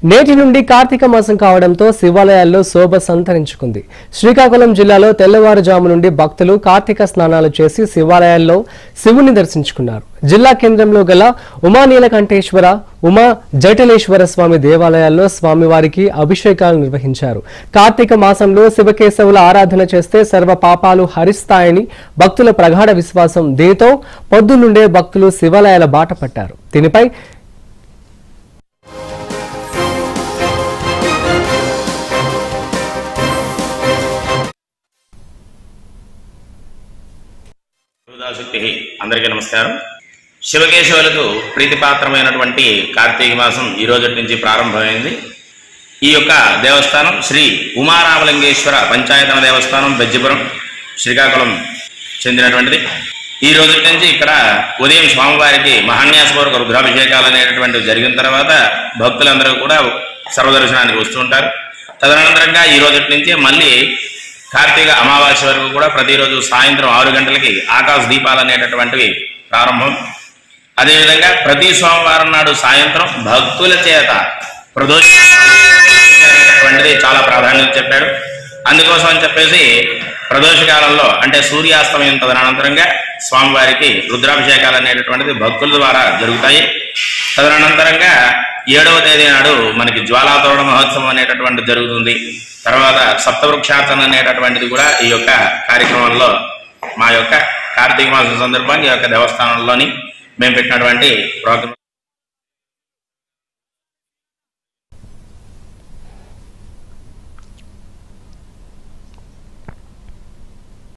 నేటి నుండి కార్తీక మాసం కావడంతో శివాలయాల్లో శోభ సంతరించుకుంది శ్రీకాకుళం జిల్లాలో తెల్లవారుజాము నుండి భక్తులు కార్తీక స్నానాలు చేసి శివాలయాల్లో శివుని దర్శించుకున్నారు జిల్లా కేంద్రంలో గల ఉమానీలకంఠేశ్వర ఉమా జటలేశ్వర స్వామి దేవాలయాల్లో స్వామివారికి అభిషేకాలు నిర్వహించారు కార్తీక మాసంలో శివకేశవుల ఆరాధన చేస్తే సర్వ పాపాలు హరిస్తాయని భక్తుల ప్రగాఢ విశ్వాసం దీంతో పొద్దున్నుండే భక్తులు శివాలయాల బాట పట్టారు దీనిపై శక్తి అందరికీ నమస్కారం శివకేశవులకు ప్రీతిపాత్రమైనటువంటి కార్తీక మాసం ఈ రోజు నుంచి ప్రారంభమైంది ఈ యొక్క దేవస్థానం శ్రీ ఉమారామలింగేశ్వర పంచాయతన దేవస్థానం బెజ్జిపురం శ్రీకాకుళం చెందినటువంటిది ఈ రోజు నుంచి ఇక్కడ ఉదయం స్వామివారికి మహాన్యాసపూర్వక రుద్రాభిషేకాలు అనేటటువంటివి జరిగిన తర్వాత భక్తులందరూ కూడా సర్వదర్శనానికి వస్తూ ఉంటారు తదనంతరంగా ఈ రోజు నుంచి మళ్ళీ కార్తీక అమావాస్య వరకు కూడా ప్రతిరోజు సాయంత్రం ఆరు గంటలకి ఆకాశ దీపాలు అనేటటువంటివి ప్రారంభం అదేవిధంగా ప్రతి సోమవారం నాడు సాయంత్రం భక్తుల చేత ప్రదోష అనేటటువంటిది చాలా ప్రాధాన్యత చెప్పాడు అందుకోసం అని చెప్పేసి ప్రదోష కాలంలో అంటే సూర్యాస్తమయం తదనంతరంగా స్వామివారికి రుద్రాభిషేకాలు అనేటటువంటిది భక్తుల ద్వారా జరుగుతాయి తదనంతరంగా ఏడవ తేదీ నాడు మనకి జ్వాలాతోరణ మహోత్సవం అనేటటువంటిది జరుగుతుంది తర్వాత సప్తవృక్షార్చన అనేటటువంటిది కూడా ఈ యొక్క కార్యక్రమంలో మా యొక్క కార్తీక మాసం సందర్భంగా ఈ యొక్క దేవస్థానంలోని మేము పెట్టినటువంటి ప్రోగ్రాం